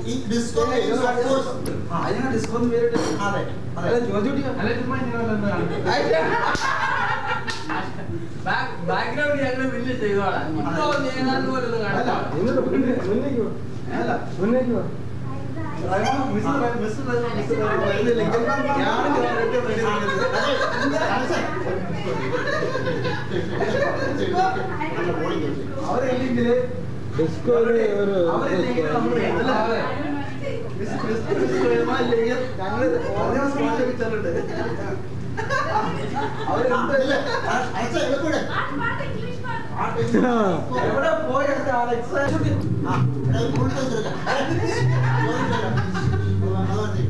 ഈ disco games of course അതിനാ disco പേരിട്ട് അതെ അല്ല അതെ ജോജുട്ടിയോ അല്ലെ ചുമ്മാ ഇങ്ങനെ വല്ലതും കാണും. ബാക്ക്- ബാക്ക്ഗ്രൗണ്ട് ഞങ്ങൾ വലിയ ചെയ്തോളാം ഇപ്പൊ ഏതാണ്ട് പോലെ ഒന്ന് അല്ല കാണിക്കാം എന്നിട്ട് മുന്നേ മുന്നേക്ക് വാ. അല്ല മുന്നേക്ക് വാ. മിസ് മിസ് വരുന്നില്ലെങ്കിൽ ഞാൻ കേറിയിട്ട് ready ആക്കുന്നത്. അതെ, മനസ്സേ. നല്ല bowling കളിച്ചു. അവരില്ലെങ്കില് ഡിസ്കോയില് ഒരു അവരില്ലെങ്കിൽ നമ്മൾ അല്ല മിസ് മിസ് മിസ് വരുമാനില്ലെങ്കിൽ ഞങ്ങള് ഓരോ സ്പോട്ട് വെച്ചിട്ടുണ്ട് അവരെന്ത് ഇല്ല, മനസ്സേ, എളുപ്പമില്ല. എവിടെ പോയി അടുത്ത ആലക്സ് ആ, എടാ, ഇത് full size എടുക്കാം. bowling ചെയ്യാം. അത് മതി.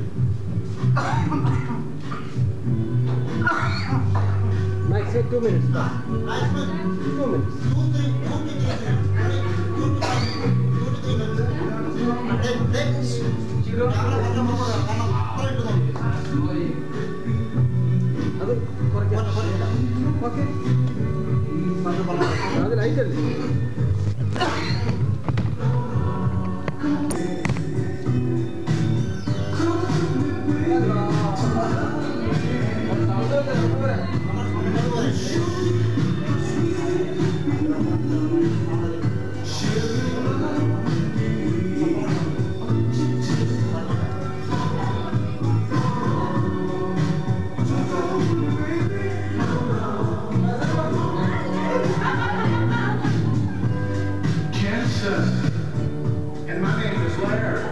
Maximum two minutes Maximum two minutes two, three, two to three minutes. Two to five, two to three minutes. Then, then, ഞങ്ങളെ പറഞ്ഞ പോലെ കാരണം അത്ര ഇട്ട് നോക്കി. അത് കുറയ്ക്കാം ഓക്കെ പറഞ്ഞ പോലെ. അത് ലൈറ്റ് അല്ലേ Cancer. And my name is Larry.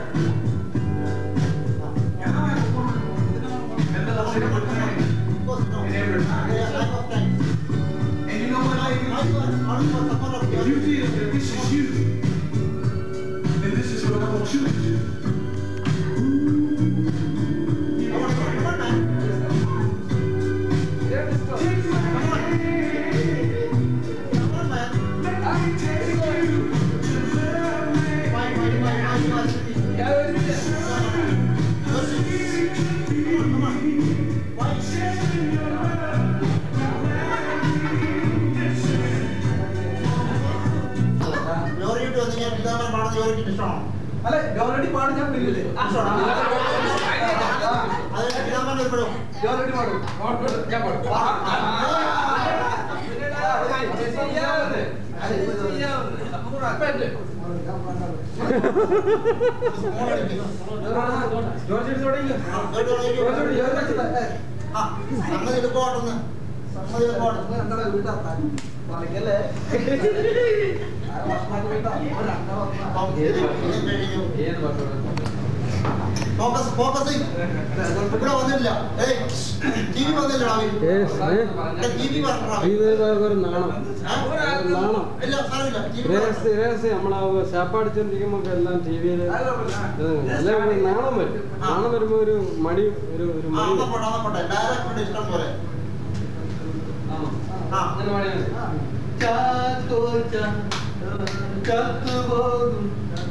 And they'll say one thing. And every time. And you know what, lady? If you feel that this is you, then this is what I want you to do. Take my hand. I take you to love me. ലോറിയിട്ട് വന്ന് ഞാൻ പിതാമൻ പാടുന്ന ലോറിക്ക് ഇഷ്ടമാണോ അല്ല already പാടും ഞാൻ പിന്നില്ലേ ഇഷ്ടമാണോ അത് പിതാമൻ ഒരുപ്പെടും already പാടും ഞാൻ പാടും. ജോർജ് എടുത്ത് തുടങ്ങി ജോർജ് എടുത്ത് ജോർജ് എടുത്ത് ആ സംഗതി എടുക്കോട്ടെന്ന് സംഗതി എടുക്കോട്ടെ രണ്ടാളെ വീട്ടാ കളിക്കല്ലേ ഭക്ഷണമൊക്കെ വീട്ടാ അപ്പം ഇത് കഴിഞ്ഞു ഏത് ഭാഷ ഫോക്കസ് ഫോക്കസ് ഇവിടെ വന്നില്ല ഏയ് ടി വി വന്നില്ല ടി വി പറഞ്ഞ ഒരു നാണം ഒരു നാണം ഇല്ല സാരമില്ല ടി വി രഹസ്യ രഹസ്യം നമ്മളാ ശാപ്പാടിച്ചോണ്ടിരിക്കുമ്പോ എല്ലാം ടി വിയില് എല്ലാം ഒരു നാണം വരും നാണം വരുമ്പോ ഒരു മടി ഒരു ഒരു ആ മടി അന്നപ്പോട്ടെ അന്നപ്പോട്ടെ ഡയറക്ടറുടെ ഇഷ്ടം പോലെ ആ അങ്ങനെ പാടിയാൽ ചാക്കോച്ച ചത്തുപോകും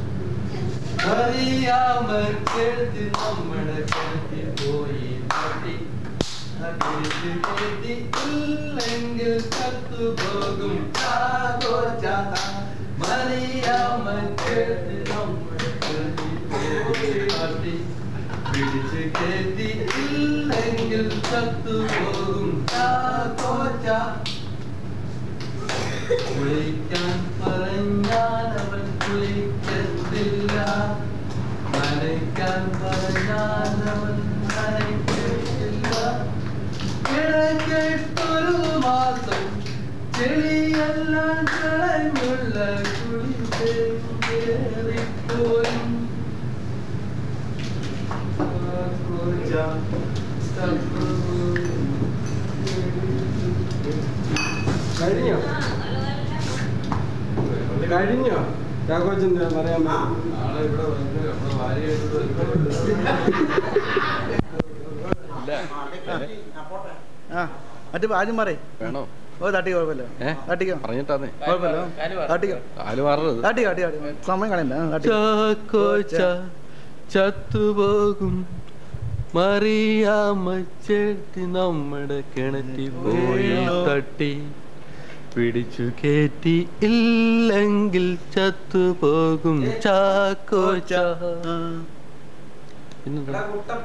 അറിയാമൽ കേട്ട് നമ്മുടെ കേട്ടി പോയി തട്ടി അതിരിച്ച് കേട്ടി ഇല്ലെങ്കിൽ ചത്തുപോകും ചാക്കോച്ച മറിയാമൽ കേട്ട് നമ്മുടെ കേട്ടി പോയി തട്ടി പിടിച്ച് കേട്ടി ഇല്ലെങ്കിൽ ചത്തുപോകും ചാക്കോച്ച കുളിക്കാൻ പറഞ്ഞാൽ അവൻ കുളിക്കത്തില്ല നനയ്ക്കാൻ പറഞ്ഞാൽ അവൻ നനയ്ക്കത്തില്ല കിടക്കെട്ടൊരു മാസം ചെളിയെല്ലാം കളഞ്ഞുള്ള കുളിച്ചേറിപ്പോയും കഴിഞ്ഞോ കഴിഞ്ഞോ ചാക്കോച്ചന്റെ പറയാൻ പറ്റും നാളെ ഇവിടെ വന്ന് നമ്മുടെ ഭാര്യയായിട്ട് ആ മറ്റേ ആദ്യം പറയും വേണോ ഓ തട്ടി കുഴപ്പമില്ല ഏ? തട്ടിക്കോ പറഞ്ഞിട്ടാന്നേ കുഴപ്പമില്ല തട്ടിക്കോ കാല് മാറരുത് തട്ടി കാട്ടി കാട്ടി സമയം കളയണ്ട ആ, തട്ടി ചാക്കോച്ച ചത്തുപോകും മറിയാമ്മ ചേട്ടി നമ്മുടെ കിണറ്റി പോയി തട്ടി പിടിച്ചു കേറ്റി ഇല്ലെങ്കിൽ ചത്തുപോകും ചാക്കോച്ച പിന്നെന്താ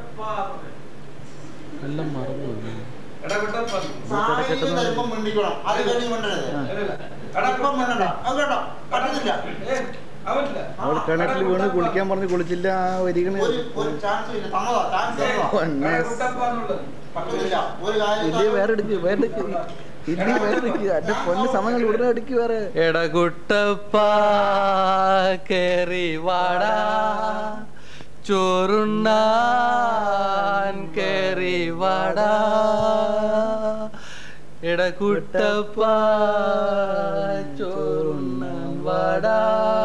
എല്ലാം മറന്നു പോയി. സാഹചര്യം വരുമ്പം മിണ്ടിക്കണം അത് കഴിഞ്ഞ് മിണ്ടരുത് ഇപ്പം മിണ്ടണ്ട അത് കേട്ടോ പറ്റുന്നില്ല അവൾ കിണറ്റിൽ വീണ് കുളിക്കാൻ പറഞ്ഞ് കുളിച്ചില്ല ആ വരികണ് ഒരു ഒരു ചാൻസും ഇല്ല തന്നതാ ചാൻസ് തന്നതാ പറ്റുന്നില്ല ഒരു ഇല്ലേ കാര്യം വേറെ എടുക്ക് വേറെ എടുക്ക് ഇല്ലേ വേറെ എടുക്ക് എന്റെ പൊന്ന് സമയങ്ങൾ ഉടനെ എടുക്ക് വേറെ എടകുട്ടപ്പ കേറി വാടാ ചോറുണ്ണാൻ കേറി വാടാ എടകുട്ടപ്പ ചോറുണ്ണാൻ വാടാ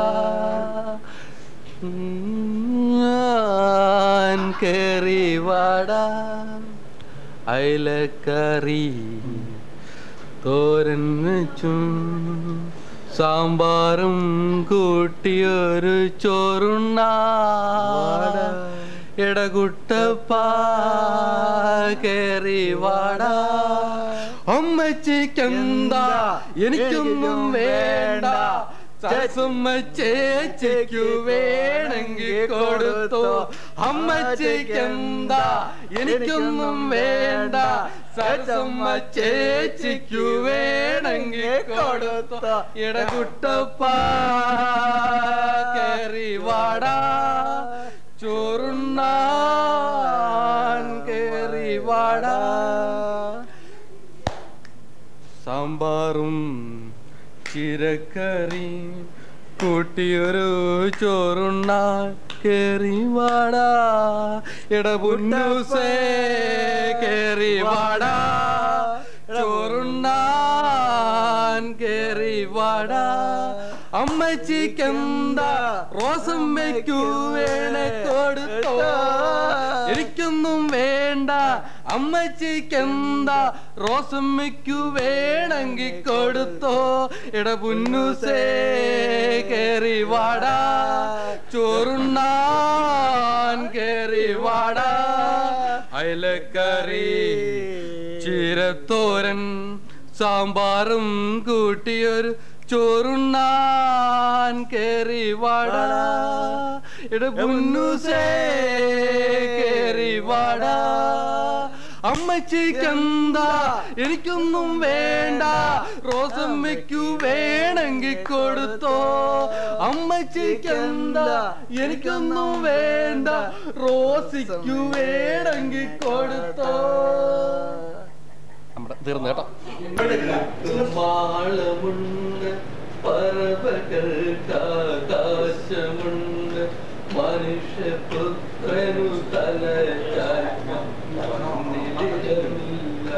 ഉണ്ണാൻ കേറി വാടാ അയലക്കറി തോരൻ വെച്ചും സാമ്പാറും കൂട്ടിയൊരു ചോറുണ്ണ എടകുട്ടപ്പ കേറി വാടാ അമ്മച്ചിക്കെന്താ എനിക്കൊന്നും വേണ്ട സരസുമ്മ ചേച്ചിക്കു വേണമെങ്കിൽ കൊടുത്തോ അമ്മച്ചിക്കെന്താ എനിക്കൊന്നും വേണ്ട സരസുമ്മ ചേച്ചിക്കു വേണമെങ്കിൽ കൊടുത്തോ ഇടകുട്ടപ്പ കേറി വാടാ ചോറുണ്ണാൻ കേറി വാടാ സാമ്പാറും ചിരക്കറി കൂട്ടിയൊരു ചോറുണ്ണ കേറി വാടാ ഇടപുന്നൂസേ കേറി വാടാ ചോറുണ്ണാൻ കേറി വാടാ അമ്മച്ചിക്കെന്താ റോസമ്മയ്ക്കു വേണേ കൊടുത്തോ എനിക്കൊന്നും വേണ്ട അമ്മച്ചിക്കെന്താ റോസമ്മയ്ക്കു വേണമെങ്കിൽ കൊടുത്തോ ഇട പുന്നൂസേ കേറി വാടാ ചോറുണ്ണാൻ കേറി വാടാ അയലക്കറി ചീരത്തോരൻ സാമ്പാറും കൂട്ടിയൊരു ചോറുണ്ണാൻ കേറി വാടാ ഇട പുന്നൂസേ കേറി വാടാ അമ്മച്ചിക്കെന്താ എനിക്കൊന്നും വേണ്ട റോസമ്മയ്ക്കു വേണമെങ്കിൽ കൊടുത്തോ അമ്മച്ചിക്കെന്താ എനിക്കൊന്നും വേണ്ട റോസിക്കു വേണമെങ്കിൽ കൊടുത്തോ നമ്മുടെ തീർന്നു കേട്ടോ മാളമുണ്ട് പറവകൾക്ക് ആകാശമുണ്ട് മനുഷ്യപുത്രനു തല മണ്ണിലിടമില്ല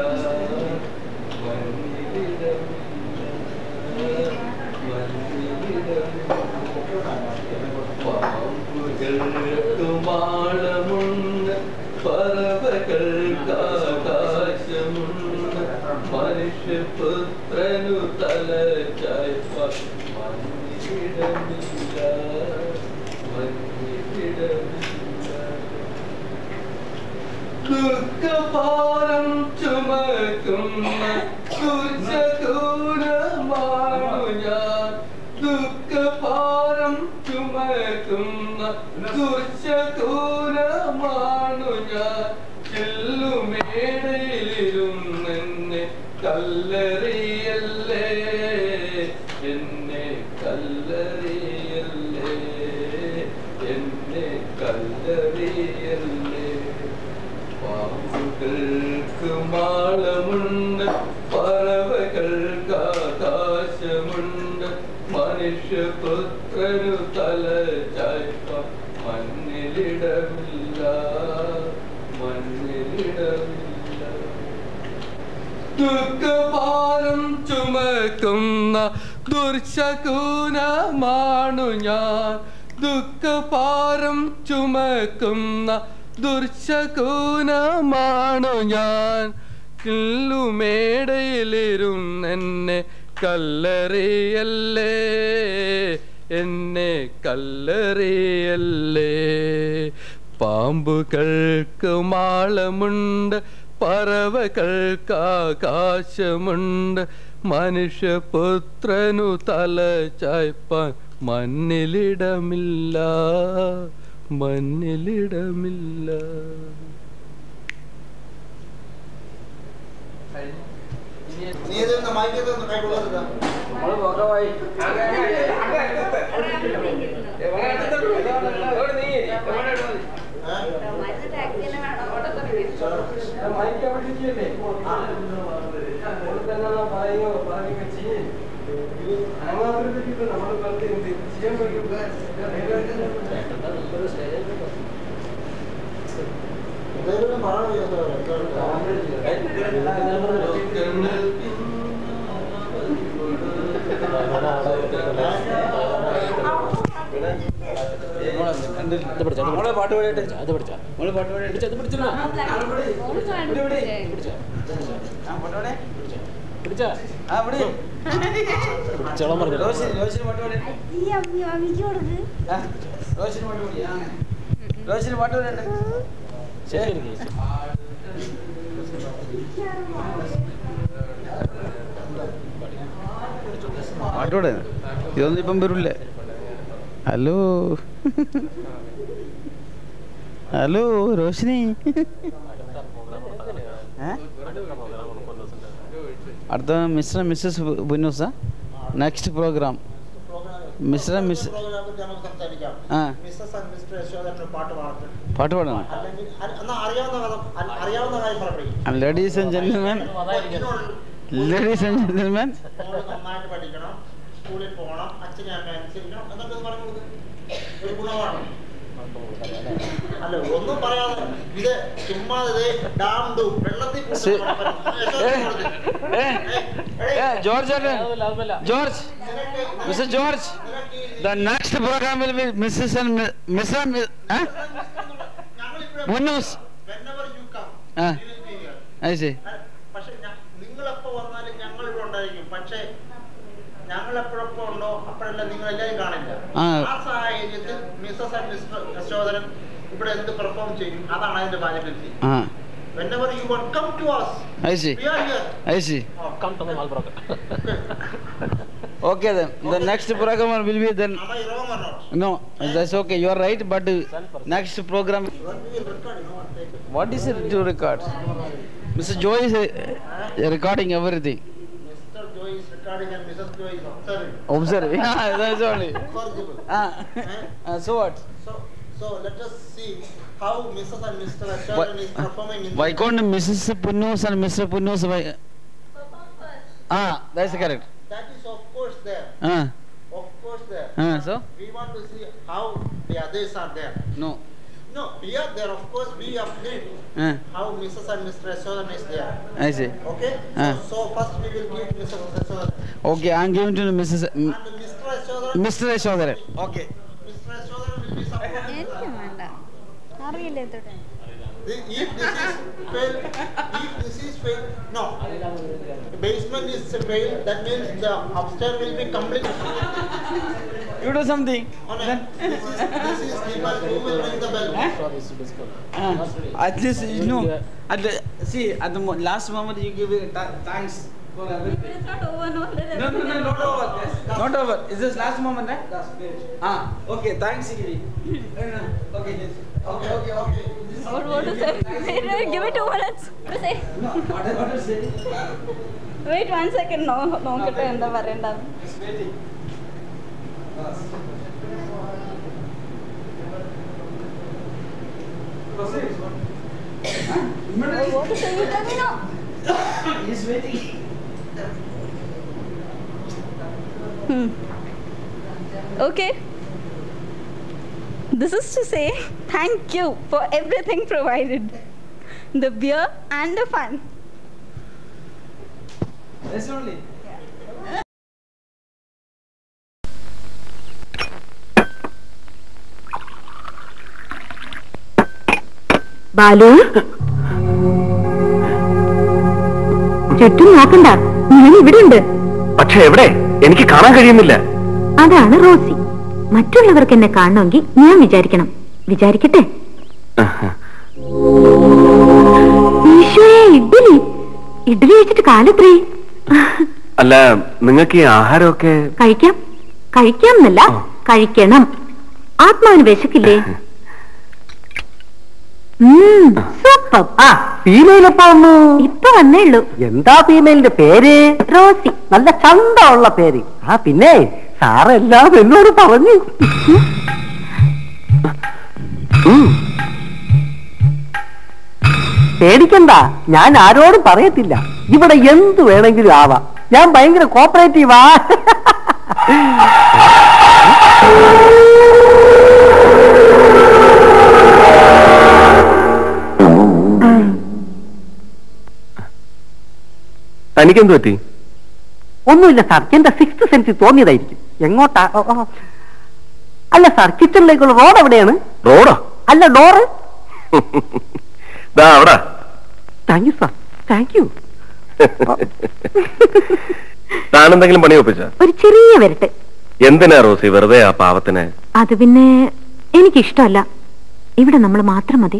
പാമ്പുകൾക്ക് മാളമുണ്ട് പറവകൾക്ക് ആകാശമുണ്ട് മനുഷ്യപുത്രനു തല ചായ്പ മണ്ണിലിടമില്ല മണ്ണിലിടമില്ല ദുഃഖഭാരം ചുമക്കുന്ന ദുർജഗുണമാണു ഞാൻ ദുഃഖഭാരം ചുമക്കുന്ന ദുർജഗുണമാണു ഞാൻ ചെല്ലുമേടയിലിരുന്നെന്നെ കല്ലറിയല്ലേ എന്നെ കല്ലറിയല്ലേ എന്നെ കല്ലറിയല്ലേ പാമ്പുകൾക്ക് മാളമുണ്ട് പറവകൾക്ക് ആകാശമുണ്ട് മനുഷ്യപുത്രനു തല ചായ്പ മണ്ണിലിടമില്ല മണ്ണിലിടമില്ല ദുഃഖഭാരം ചുമക്കുന്ന ദുർശകുനമാണു ഞാൻ ദുഃഖഭാരം ചുമക്കുന്ന ദുർശകുനമാണു ഞാൻ കിള്ളുമേടയിലിരുന്നെന്നെ കല്ലറിയല്ലേ എന്നെ കല്ലറിയല്ലേ പാമ്പുകൾക്ക് മാളമുണ്ട് പറവകൾക്ക് ആകാശമുണ്ട് മനുഷ്യപുത്രനു തല ചായ്പാൻ മണ്ണിലിടമില്ല മണ്ണിലിടമില്ല നീ ഇത് മൈക്കത്ത് ഒന്ന് കൈ കൊള്ളുക എന്തെങ്കിലും മഴ മോളെ പാട്ട് പാടിയിട്ട് അത് പഠിച്ചാ മോളെ പാട്ട് പാടിയിട്ട് അത് പഠിച്ചില്ല പിടിച്ചാ ആ ഇവിടെ പിടിച്ചോളാൻ പറഞ്ഞു റോഷിന് റോഷിന് പാട്ട് പാടി ആ, റോഷിന് പാട്ട് പാടി ആ, അങ്ങനെ റോഷിന് പാട്ട് പാടണ്ടേ ശരി പാട്ടോടെ ഇതൊന്നും ഇപ്പം വരില്ലേ ഹലോ ഹലോ റോഷിനി ഏ? അടുത്ത മിസ്റ്റർ മിസ്സസ് ബുന്നൂസ നെക്സ്റ്റ് പ്രോഗ്രാം മിസ്റ്റർ മിസ് പ്രോഗ്രാമിൽ നമുക്ക് സംസാരിക്കാം ആ മിസ്സസ് ആൻഡ് മിസ്റ്റർ യശോദന്റെ പാട്ട് പാടട്ടെ പാട്ട് പാടണം അല്ലെങ്കിൽ അ- എന്നാ അറിയാവുന്ന കാര്യം അ- അറിയാവുന്ന കാര്യം പറയട്ടെ ladies and gentleman ladies and gentleman മോള് നന്നായിട്ട് പഠിക്കണം സ്കൂളിൽ പോകണം അച്ഛനെ അമ്മ അനുസരിക്കണം എന്നൊക്കെ ഒന്ന് പറഞ്ഞു കൊടുക്ക്. ഒരു ഗുണമാണ് അല്ല ഒന്നും പറയാതെ ഇത് ചുമ്മാ ഇത് ഡാം ഡു വെള്ളത്തിൽ കൂട്ടുന്ന സി- പ്രവർത്തനം. യശോദ ഏ, കൊടുക്ക്. ഏ, ഏയ്, ഏ, ജോർജ് ഏട്ടൻ. ജോർജ് നിനക്ക് മിസ്റ്റർ ജോർജ് നിനക്ക് ഈ- the next program will be missus and mister ഞങ്ങളിവിടെ മുന്നൂസ് whenever you come, ആ. we will be here. അത് ശരി പക്ഷെ നിങ്ങൾ എപ്പോ വന്നാലും ഞങ്ങൾ ഇവിടെ ഉണ്ടായിരിക്കും പക്ഷേ ഞങ്ങൾ എപ്പോഴെപ്പോ ഉണ്ടോ അപ്പോഴെല്ലാം നിങ്ങൾ എല്ലാവരും കാണില്ല ആ. ആ സാഹചര്യത്തിൽ മിസ്സസ് ആൻഡ് മിസ്റ്റർ യശോധരൻ ഇവിടെ എന്ത് പെർഫോം ചെയ്യും അതാണ് അതിന്റെ വാലിബിലിറ്റി ആ whenever you want come to us അത് ശരി we are here അത് ശരി oh, come to Okay then. The next program will be then. am I wrong or not No, that's okay. You are right. But uh, next program. When we will record you know and take it. What is it to record? Mr. Joy is uh, recording everything. Mr. Joy is recording and Mrs. Joy is observing Observe. Yeah, that's only. Corrigible. Ah. Uh, so what? so so let us see how Mrs. and Mr. Asharan is performing in Why can't Mrs. Punnus and Mr. Punnus? Why? Ah, that's correct. that is of course there Ah, of course there ah, so? we want to see how the others are there. No. No, we are there. Of course, we update Ah, how Mrs. and Mr. Yashodan is there. I see. Okay? Ah. So, so first we will give Mrs. Yashodan. Okay, I'm giving to Mrs. M- And Mr. Yashodan, Mr. Yashodharan. Okay. Mr. Yashodan will be supporting. എനിക്കും വേണ്ട അറിയില്ല തൊട്ട് The- If this is fail, if this is fail, no. Basement is fail, that means the upstairs will be complete. You do something. Oh, no. This is, this is people who will ring the bell. Ah, at least you know. At the, see, at the mo- last moment you give it th- thanks for everything. No, no, no, not over. Not over. Is this last moment, right? Last page. Ah, okay. Thanks, Sigiri. No, no, okay. yes. Okay, okay, okay. This is- What, what to say? Wait, wait, give me two minutes. What to say? No, what, what to say? Wait one second. No, നോക്കട്ടെ എന്താ പറയണ്ടെന്ന് Just waiting. Last. Proceed. Huh? Immediately. What to say? You tell me now. He's waiting. Hmm. Okay. This is to say thank you for everything provided. The beer and the fun. That's only. Balu ചുറ്റും നോക്കണ്ട ഞാൻ ഇവിടെ ഉണ്ട് പക്ഷെ എവിടെ എനിക്ക് കാണാൻ കഴിയുന്നില്ല അതാണ് റോസി മറ്റുള്ളവർക്ക് എന്നെ കാണണമെങ്കിൽ ഞാൻ വിചാരിക്കണം വിചാരിക്കട്ടെ ഈശോയെ ഇഡ്ഡലി ഇഡ്ഡലി വെച്ചിട്ട് കാലത്രേ അല്ല നിങ്ങൾക്ക് ഈ ആഹാരമൊക്കെ കഴിക്കാം കഴിക്കാം എന്നല്ല കഴിക്കണം ആത്മാവിന് വിശക്കില്ലേ ഉം, സൂപ്പർ ആ ഫീമെയിൽ എപ്പോ വന്നു ഇപ്പൊ വന്നേ ഉള്ളൂ എന്താ ഫീമെയിലിന്റെ പേര് റോസി നല്ല ചന്തമുള്ള പേര് ആ പിന്നെ സാറെല്ലാം എന്നോട് പറഞ്ഞു ഉം. പേടിക്കണ്ട ഞാൻ ആരോടും പറയത്തില്ല ഇവിടെ എന്ത് വേണമെങ്കിലും ആവാം ഞാൻ ഭയങ്കര കോപ്പറേറ്റീവാ തനിക്കെന്ത് പറ്റി ഒന്നുമില്ല സാർ എന്റെ സിക്സ് സെൻസ് തോന്നിയതായിരിക്കും എങ്ങോട്ടാ ഓ, ഓ. അല്ല സാർ കിച്ചണിലേക്കുള്ള റോഡ് എവിടെയാണ് റോഡോ അല്ല ഡോറ് ദാ അവിടെ thank you sir thank you താനെന്തെങ്കിലും പണി ഒപ്പിച്ച ഒരു ചെറിയ വരട്ടെ എന്തിനാ റോസി വെറുതെ ആ പാവത്തിന് അത് പിന്നെ എനിക്കിഷ്ടമല്ല ഇവിടെ നമ്മൾ മാത്രം മതി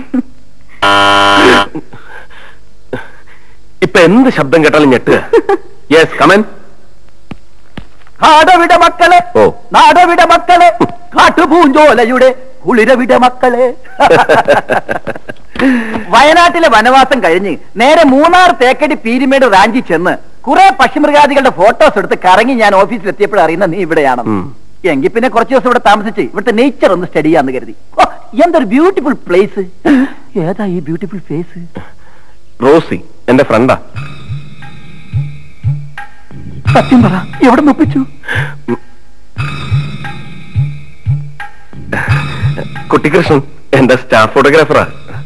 ഇപ്പൊ എന്ത് ശബ്ദം കേട്ടാലും ഞെട്ടുക യെസ് കമൻ കാടവിട മക്കളെ ഓ നാടവിട മക്കളെ കാട്ടുപൂഞ്ചോലയുടെ കുളിരവിട മക്കളെ വയനാട്ടിലെ വനവാസം കഴിഞ്ഞ് നേരെ മൂന്നാർ തേക്കടി പീരിമേട് റാഞ്ചി ചെന്ന് കുറെ പക്ഷിമൃഗാദികളുടെ ഫോട്ടോസ് എടുത്ത് കറങ്ങി ഞാൻ ഓഫീസിൽ എത്തിയപ്പോൾ അറിയുന്ന നീ ഇവിടെയാണ് ഉം. എങ്കിൽ പിന്നെ കുറച്ച് ദിവസം ഇവിടെ താമസിച്ച് ഇവിടുത്തെ നേച്ചർ ഒന്ന് സ്റ്റഡി ചെയ്യാന്ന് കരുതി ഓ, എന്തൊരു ബ്യൂട്ടിഫുൾ പ്ലേസ് ഏതാ ഈ ബ്യൂട്ടിഫുൾ ഫേസ് റോസി എന്റെ ഫ്രണ്ടാ സത്യം പറ എവിടെ നൊപ്പിച്ചു കുട്ടികൃഷ്ണൻ എന്റെ സ്റ്റാഫ് ഫോട്ടോഗ്രാഫറാ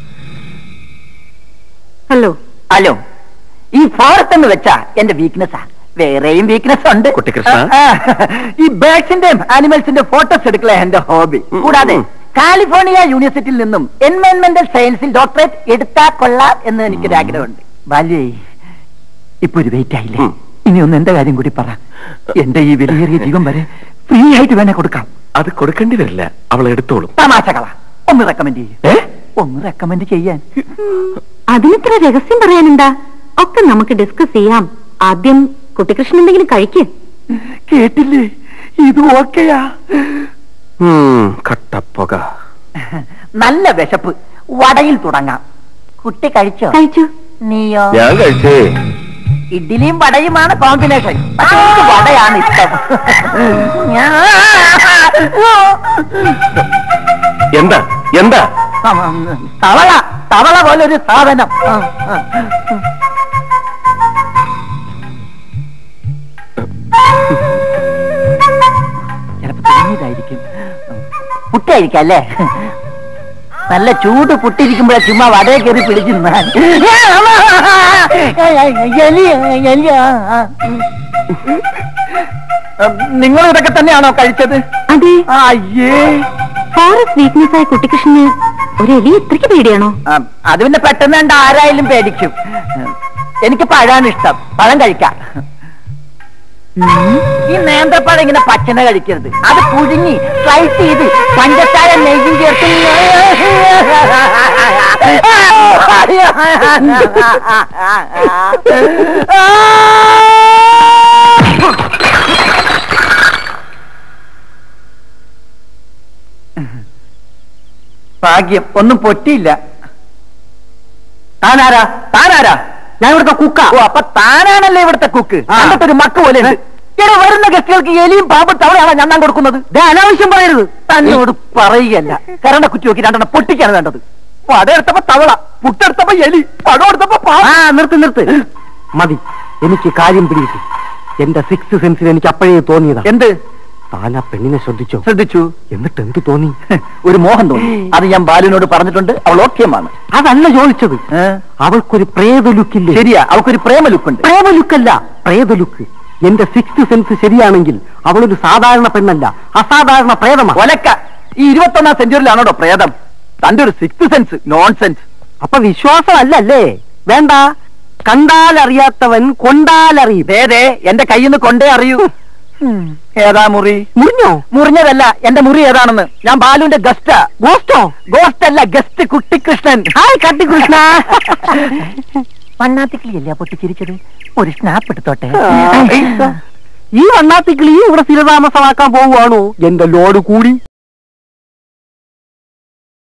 ഹലോ ഹലോ ഈ ഫോറത്ത് എന്ന് വെച്ചാ എന്റെ വീക്ക്നെസ്സാ വേറെയും വീക്ക്നെസ് ഉണ്ട് കുട്ടിക്കൃഷ്ണ. ആ, ഈ ബേർഡ്സിന്റെയും ആനിമൽസിന്റെ ഫോട്ടോസ് എടുക്കല എന്റെ ഹോബി ഉം, കൂടാതെ ഉം. കാലിഫോർണിയ യൂണിവേഴ്സിറ്റിയിൽ നിന്നും എൻവയൺമെന്റൽ സയൻസിൽ ഡോക്ടറേറ്റ് എടുത്താ കൊള്ളാം എന്ന് എനിക്കൊരു ആഗ്രഹമുണ്ട് ബാല്യേ ഇപ്പൊ ഒരു വെയിറ്റ് ആയില്ലേ ഉം. ഇനി ഒന്ന് എന്റെ കാര്യം കൂടി പറ എന്റെ ഈ വിലയേറിയ ജീവൻ വരെ ഫ്രീ ആയിട്ട് വേണേ കൊടുക്കാം അത് കൊടുക്കേണ്ടി വരില്ല അവൾ എടുത്തോളും തമാശകളാ ഒന്ന് റെക്കമെൻഡ് ചെയ്യും ഒന്ന് റെക്കമെൻഡ് ചെയ്യാൻ അതിനിത്ര രഹസ്യം പറയാനെന്താ ഒക്കെ നമുക്ക് ഡിസ്കസ് ചെയ്യാം ആദ്യം കുട്ടികൃഷ്ണൻ എന്തെങ്കിലും കഴിക്ക് കേട്ടില്ലേ ഇത് ഓക്കെയാ ഉം, കട്ടപ്പുക നല്ല വിശപ്പ് വടയിൽ തുടങ്ങാം കുട്ടി കഴിച്ചോ കഴിച്ചു നീയോ ഞാൻ കഴിച്ചേ ഇഡ്ഡലിയും വടയുമാണ് കോമ്പിനേഷൻ പക്ഷെ എനിക്ക് വടയാണ് ഇഷ്ടം എന്താ എന്താ തവള തവള പോലൊരു സാധനം ആ, ആ. ചിലപ്പോ തോന്നിയതായിരിക്കും പുട്ടായിരിക്കാം അല്ലേ നല്ല ചൂട് പുട്ടിരിക്കുമ്പോഴേ ചുമ്മാ വടയെ കയറി പിടിച്ചു നിന്നാൽ. എലി, എലി, ആ, ആ. നിങ്ങൾ ഇതൊക്കെ തന്നെയാണോ കഴിച്ചത് അതെ അയ്യേ ഫോറസ്റ്റ് വീക്ക്നെസ് ആയ കുട്ടികൃഷ്ണന് ഒരു എലി ഇത്രയ്ക്ക് പേടിയാണോ ആ, അത് പിന്നെ പെട്ടെന്ന് കണ്ട ആരായാലും പേടിക്കും എനിക്ക് പഴമാണ് ഇഷ്ടം പഴം കഴിക്കാം ഈ നേന്ത്രപ്പഴം ഇങ്ങനെ പച്ചന കഴിക്കരുത് അത് പുഴുങ്ങി സ്ലൈസ് ചെയ്ത് പഞ്ചസാര നെയ്യും ചേർത്ത് ഭാഗ്യം ഒന്നും പൊട്ടിയില്ല താനാരാ താനാരാ ഞാൻ ഇവിടുത്തെ കുക്ക ഓ അപ്പൊ താനാണല്ലേ ഇവിടുത്തെ കുക്ക് എന്നിട്ടൊരു മക്ക് പോലെ ഉണ്ട് ഇവിടെ വരുന്ന ഗസ്റ്റുകൾക്ക് എലിയും പാമ്പും തവളയാണോ ഞാൻ കൊടുക്കുന്നത് ദേ, അനാവശ്യം പറയരുത് തന്നോട് പറയുകയല്ല കരണ്ട കുറ്റി നോക്കി രണ്ടെണ്ണം പൊട്ടിക്കാണ് വേണ്ടത് പടം എടുത്തപ്പോ തവള പുട്ടെടുത്തപ്പോ എലി പടം എടുത്തപ്പോ പാമ്പ്. ആ നിർത്ത് നിർത്ത് മതി എനിക്ക് കാര്യം പിടികിട്ടി എന്റെ സിക്സ് സെൻസിൽ എനിക്ക് അപ്പോഴേ തോന്നിയതാ എന്ത് താൻ ആ പെണ്ണിനെ ശ്രദ്ധിച്ചോ ശ്രദ്ധിച്ചു എന്നിട്ട് എന്ത് തോന്നി ഒരു മോഹം തോന്നി അത് ഞാൻ ബാലുവിനോട് പറഞ്ഞിട്ടുണ്ട് അവൾ ഓക്കെയാണ് അതല്ല ചോദിച്ചത് അവൾക്കൊരു പ്രേത ലുക്കില്ലേ ശരിയാ അവൾക്കൊരു പ്രേമ ലുക്കുണ്ട് പ്രേമ ലുക്കല്ല പ്രേത ലുക്ക് എന്റെ സിക്സ് സെൻസ് ശരിയാണെങ്കിൽ അവളൊരു സാധാരണ പെണ്ണല്ല അസാധാരണ പ്രേതമാണ് ഒലക്ക ഈ ഇരുപത്തൊന്നാം സെഞ്ചുറിയിലാണോടോ പ്രേതം തന്റെ ഒരു സിക്സ് സെൻസ് നോൺ സെൻസ് അപ്പൊ വിശ്വാസമല്ലല്ലേ വേണ്ട കണ്ടാലറിയാത്തവൻ കൊണ്ടാലറിയും ഏതേ എന്റെ കയ്യിൽ നിന്ന് കൊണ്ടേ അറിയൂ ഏതാ മുറി മുറിഞ്ഞോ മുറിഞ്ഞതല്ല എന്റെ മുറി ഏതാണെന്ന് ഞാൻ ബാലുവിന്റെ ഗസ്റ്റാ ഗോസ്റ്റോ ഗോസ്റ്റ് അല്ല ഗസ്റ്റ് കുട്ടികൃഷ്ണൻ ഹായ് കട്ടികൃഷ്ണ വണ്ണാത്തിക്കിളിയല്ലേ പൊട്ടി ചിരിച്ചത് ഒരു സ്നാപ്പ് എടുത്തോട്ടെ ഈ വണ്ണാത്തിക്കിളി ഇവിടെ സ്ഥിരതാമസമാക്കാൻ പോവുകയാണോ എന്റെ ലോഡ് കൂടി